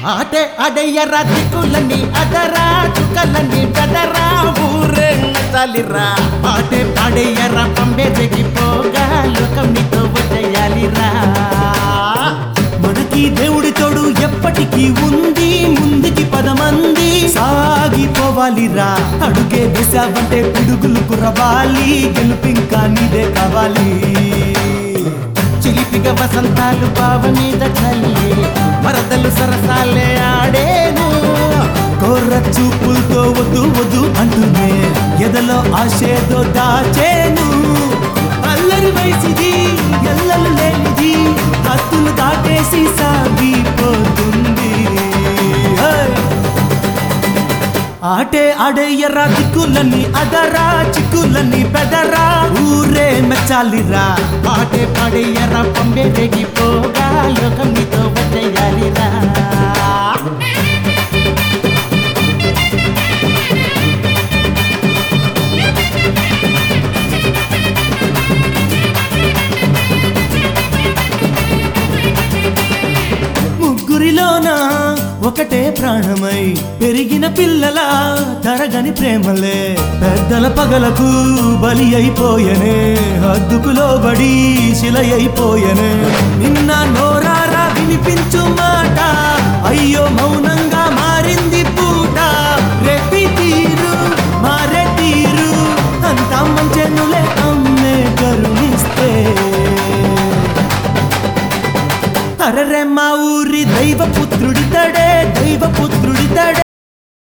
ఆటే అడయ్యరా దిక్కులని అదరా చుక్కలని బెదరా ఊరే నచ్చాలిరా ఆటే పాడేయరా పంబే తెగిపోగా లోకం నీతో వచ్చేయాలిరా మనకి దేవుడి తోడు ఎప్పటికీ ఉంది ముందుకి పదమంది సాగిపోవాలిరా అడుగే వేసావంటే పిడుగులు కురవాలి గెలుపింకా నీదే కావాలి చిలిపిగ వసంతాలు బావ మీద చల్లి వరదలు సరసాలే ఆడేను కోర్ర చూపులతో వద్దు వద్దు అంటూనే ఎదలో ఆశేదో దాచేను అల్లరి వయసిది ఎల్లలు లేనిది హత్తులు దాటేసి సాగిపోతుంది హే! ఆటే ఆడేయరా దిక్కులని అదరా చిక్కులని పెదరా ఊరే మెచ్చాలిరా ఆటే పాడేయరా పంబే రేగిపోగా లోకం నీతో వచ్చేయాలిరా ముగ్గురిలోన ఒకటే ప్రాణమై పెరిగిన పిల్లల తరగని ప్రేమలే పెద్దల పగలకు బలి అయిపోయనే హద్దుకు లోబడి శిల అయిపోయనే నిన్న నోరారా వినిపించు మాట అయ్యో మౌనంగా మారింది పూట రెప్పి తీరు మారే తీరు అంతా మంచెనులే అమ్మే కరుణిస్తే అరరే మా ఊరి దైవ పుత్రుడితడే